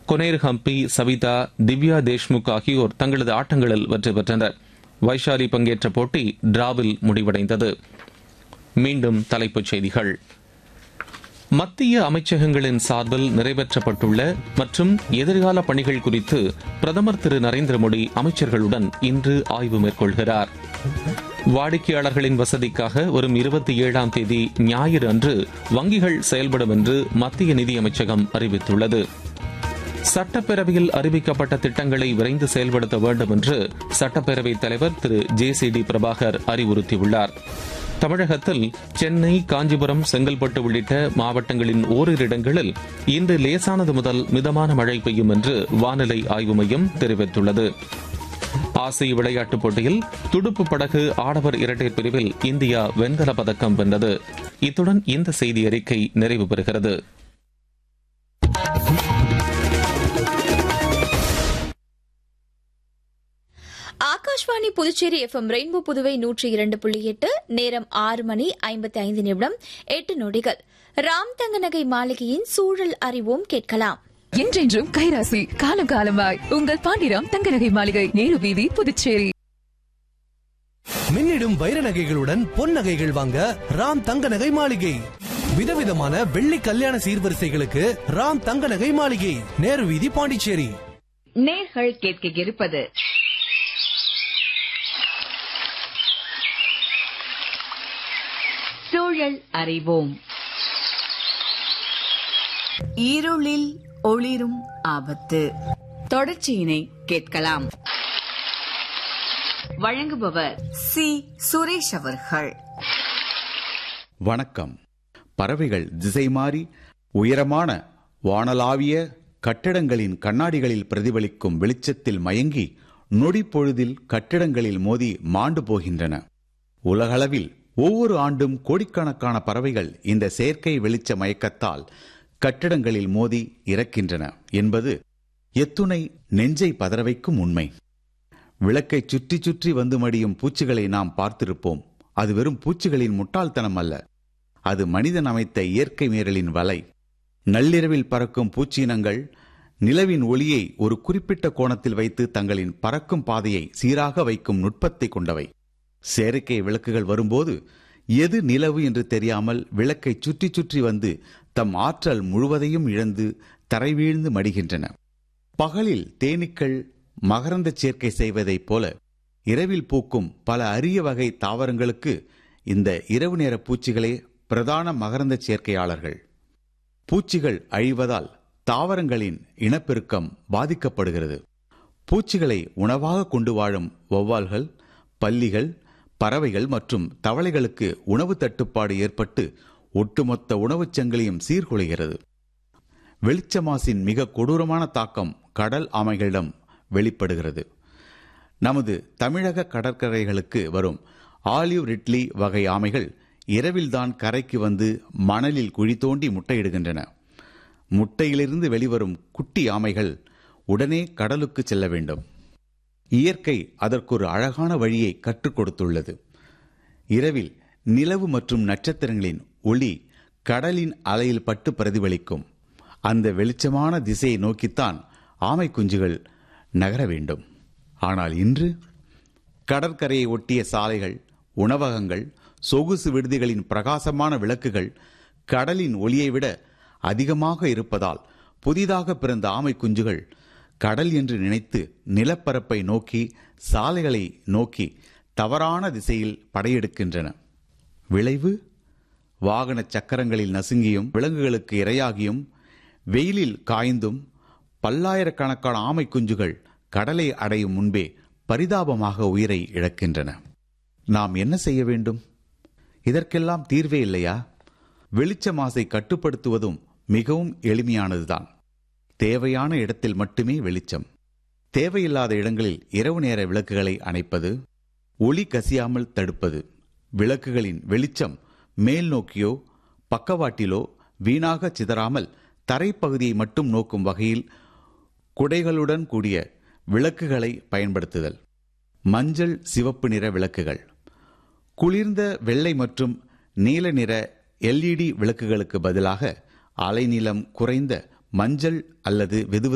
கொனேர் ஹம்பி சவிதா திவ்யா தேஷ்முக் ஆகியோர் தங்களது ஆட்டங்களில் வெற்றி பெற்றனர் வைஷாலி பங்கேற்ற போட்டி டிராவில் முடிவடைந்தது மீண்டும் தலைப்புச் செய்திகள் மத்திய அமைச்சகங்களின் சார்பில் நிறைவேற்றப்பட்டுள்ள மற்றும் எதிர்கால பணிகள் குறித்து பிரதமர் திரு நரேந்திர மோடி அமைச்சர்களுடன் இன்று ஆய்வு மேற்கொள்கிறார் வாடிக்கையாளர்களின் வசதிக்காக வரும் இருபத்தி ஏழாம் தேதி ஞாயிறு அன்று வங்கிகள் செயல்படும் என்று மத்திய நிதியமைச்சகம் அறிவித்துள்ளது சட்டப்பேரவையில் அறிவிக்கப்பட்ட திட்டங்களை விரைந்து செயல்படுத்த வேண்டும் என்று சட்டப்பேரவைத் தலைவர் திரு ஜே சி டி பிரபாகர் அறிவுறுத்தியுள்ளார் தமிழகத்தில் சென்னை காஞ்சிபுரம் செங்கல்பட்டு உள்ளிட்ட மாவட்டங்களின் ஓரிரு இடங்களில் இன்று லேசானது முதல் மிதமான மழை பெய்யும் என்று வானிலை ஆய்வு மையம் தெரிவித்துள்ளது ஆசிய விளையாட்டுப் போட்டியில் துடுப்பு படகு ஆடவர் இரட்டையர் பிரிவில் இந்தியா வெண்கல பதக்கம் வென்றது இத்துடன் இந்த செய்தி அறிக்கை நிறைவு பெறுகிறது ஆகாஷ்வாணி புதுச்சேரி எஃப்எம் ரெயின்போ புதுவை நூற்றி இரண்டு புள்ளி எட்டு நேரம் ஆறு மணி ஐம்பத்தி ஐந்து நிமிடம் எட்டு நொடிகள் ராம் தங்கநகை மாளிகையின் சூழல் அறிவோம் கேட்கலாம் என்றென்றும் கைராசி காலம் காலமாய் உங்கள் பாண்டிராம் தங்கநகை மாளிகை நேரு வீதி புதுச்சேரி மின்னிடும் வைர நகைகளுடன் பொன் நகைகள் வாங்க ராம் தங்க நகை மாளிகை விதவிதமான வெள்ளி கல்யாண சீர்வரிசைகளுக்கு ராம் தங்க நகை மாளிகை நேரு வீதி பாண்டிச்சேரி நேர்கள் கேட்க இருப்பது சூழல் அறிவோம் இருளில் ஒளிரும் ஆபத்து தொடர்ச்சியினை கேட்கலாம் வழங்குபவர் சி சுரேஷ் அவர்கள் வணக்கம் பறவைகள் திசை மாறி உயரமான வானளாவிய கட்டிடங்களின் கண்ணாடிகளில் பிரதிபலிக்கும் வெளிச்சத்தில் மயங்கி நொடி பொழுதில் கட்டிடங்களில் மோதி மாண்டு போகின்றன உலகளவில் ஒவ்வொரு ஆண்டும் கோடிக்கணக்கான பறவைகள் இந்த செயற்கை வெளிச்ச மயக்கத்தால் கட்டிடங்களில் மோதி இறக்கின்றன என்பது எத்துணை நெஞ்சை பதறவைக்கும் உண்மை விளக்கை சுற்றி சுற்றி வந்து மடியும் பூச்சிகளை நாம் பார்த்திருப்போம் அது வெறும் பூச்சிகளின் முட்டாள்தனம் அல்ல அது மனிதன் அமைத்த இயற்கை மீறலின் வலை நள்ளிரவில் பறக்கும் பூச்சியினங்கள் நிலவின் ஒளியை ஒரு குறிப்பிட்ட கோணத்தில் வைத்து தங்களின் பறக்கும் பாதையை சீராக வைக்கும் நுட்பத்தை கொண்டவை செயற்கை விளக்குகள் வரும்போது எது நிலவு என்று தெரியாமல் விளக்கை சுற்றி சுற்றி வந்து தம் ஆற்றல் முழுவதையும் இழந்து தரை வீழ்ந்து மடிகின்றன பகலில் தேனீக்கள் மகரந்த சேர்க்கை செய்வதைப் போல இரவில் பூக்கும் பல அரிய வகை தாவரங்களுக்கு இந்த இரவு நேர பூச்சிகளே பிரதான மகரந்த சேர்க்கையாளர்கள் பூச்சிகள் அழிவதால் தாவரங்களின் இனப்பெருக்கம் பாதிக்கப்படுகிறது பூச்சிகளை உணவாக கொண்டு வாழும் வௌவால்கள் பல்லிகள் பறவைகள் மற்றும் தவளைகளுக்கு உணவு தட்டுப்பாடு ஏற்பட்டு ஒட்டுமொத்த உணவுச் சங்கிலியும் சீர்குலைகிறது வெளிச்சமாசின் மிக கொடூரமான தாக்கம் கடல் ஆமைகளிடம் வெளிப்படுகிறது நமது தமிழக கடற்கரைகளுக்கு வரும் ஆலிவ் ரிட்லி வகை ஆமைகள் இரவில்தான் கரைக்கு வந்து மணலில் குழி தோண்டி முட்டையிடுகின்றன முட்டையிலிருந்து வெளிவரும் குட்டி ஆமைகள் உடனே கடலுக்கு செல்ல வேண்டும் இயற்கை அதற்கொரு அழகான வழியை கற்றுக் கொடுத்துள்ளது இரவில் நிலவு மற்றும் நட்சத்திரங்களின் ஒளி கடலின் அலையில் பட்டு பிரதிபலிக்கும் அந்த வெளிச்சமான திசையை நோக்கித்தான் ஆமை குஞ்சுகள் நகர வேண்டும் ஆனால் இன்று கடற்கரையை ஒட்டிய சாலைகள் உணவகங்கள் சொகுசு விடுதிகளின் பிரகாசமான விளக்குகள் கடலின் ஒளியை விட அதிகமாக இருப்பதால் புதிதாக பிறந்த ஆமை குஞ்சுகள் கடல் என்று நினைத்து நிலப்பரப்பை நோக்கி சாலைகளை நோக்கி தவறான திசையில் படையெடுக்கின்றன விளைவு வாகன சக்கரங்களில் நசுங்கியும் விலங்குகளுக்கு இரையாகியும் வெயிலில் காய்ந்தும் பல்லாயிரக்கணக்கான ஆமை குஞ்சுகள் கடலை அடையும் முன்பே பரிதாபமாக உயிரை இழக்கின்றன நாம் என்ன செய்ய வேண்டும் இதற்கெல்லாம் தீர்வே இல்லையா வெளிச்ச மாசை கட்டுப்படுத்துவதும் மிகவும் எளிமையானதுதான் தேவையான இடத்தில் மட்டுமே வெளிச்சம் தேவையில்லாத இடங்களில் இரவு நேர விளக்குகளை அணைப்பது ஒளி கசியாமல் தடுப்பது விளக்குகளின் வெளிச்சம் மேல் நோக்கியோ பக்கவாட்டிலோ வீணாக சிதறாமல் தரைப்பகுதியை மட்டும் நோக்கும் வகையில் குடைகளுடன் கூடிய விளக்குகளை பயன்படுத்துதல் மஞ்சள் சிவப்பு நிற விளக்குகள் குளிர்ந்த வெள்ளை மற்றும் நீல நிற எல்இடி விளக்குகளுக்கு பதிலாக அலைநீளம் குறைந்த மஞ்சள் அல்லது வெது